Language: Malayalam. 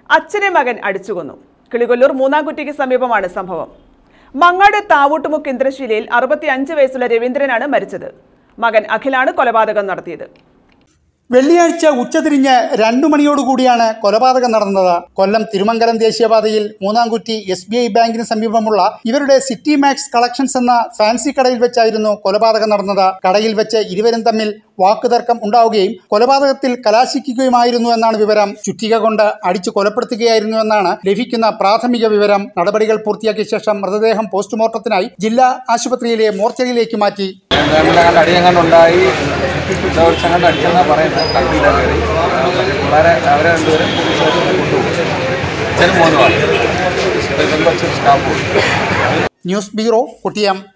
അച്ഛനെ മകൻ അടിച്ചുകൊന്നു കിളികൊല്ലൂർ മൂന്നാംകുറ്റിക്ക് സമീപമാണ് സംഭവം മങ്ങാട് താവൂട്ടുമുക്ക് ഇന്ദ്രശീലയിൽ അറുപത്തി അഞ്ച് വയസ്സുള്ള രവീന്ദ്രനാണ് മരിച്ചത് മകൻ അഖിലാണ് കൊലപാതകം നടത്തിയത് വെള്ളിയാഴ്ച ഉച്ചതിരിഞ്ഞ് രണ്ടു മണിയോടുകൂടിയാണ് കൊലപാതകം നടന്നത് കൊല്ലം തിരുമംഗലം ദേശീയപാതയിൽ മൂന്നാംകുറ്റി എസ് ബി ഐ ബാങ്കിന് സമീപമുള്ള ഇവരുടെ സിറ്റി മാക്സ് കളക്ഷൻസ് എന്ന ഫാൻസി കടയിൽ വെച്ചായിരുന്നു കൊലപാതകം നടന്നത് കടയിൽ വെച്ച് ഇരുവരും തമ്മിൽ വാക്കുതർക്കം ഉണ്ടാവുകയും കൊലപാതകത്തിൽ കലാശിക്കുകയുമായിരുന്നു എന്നാണ് വിവരം ചുറ്റിക കൊണ്ട് അടിച്ചു കൊലപ്പെടുത്തുകയായിരുന്നു എന്നാണ് ലഭിക്കുന്ന പ്രാഥമിക വിവരം നടപടികൾ പൂർത്തിയാക്കിയ ശേഷം മൃതദേഹം പോസ്റ്റ്മോർട്ടത്തിനായി ജില്ലാ ആശുപത്രിയിലെ മോർച്ചറിയിലേക്ക് മാറ്റി ഞങ്ങളുടെ അടിയങ്ങാണ്ട് ഉണ്ടായി ചങ്ങാണ്ട് അടിച്ചെന്നാണ് പറയുന്നത് കണ്ടില്ല കയറി പിള്ളേരെ അവരെ രണ്ടുപേരും പോലീസുകാർ കൊണ്ടുപോകും അച്ഛനും മോനുമാണ് സ്റ്റാഫ് ന്യൂസ് ബ്യൂറോ കുട്ടിയം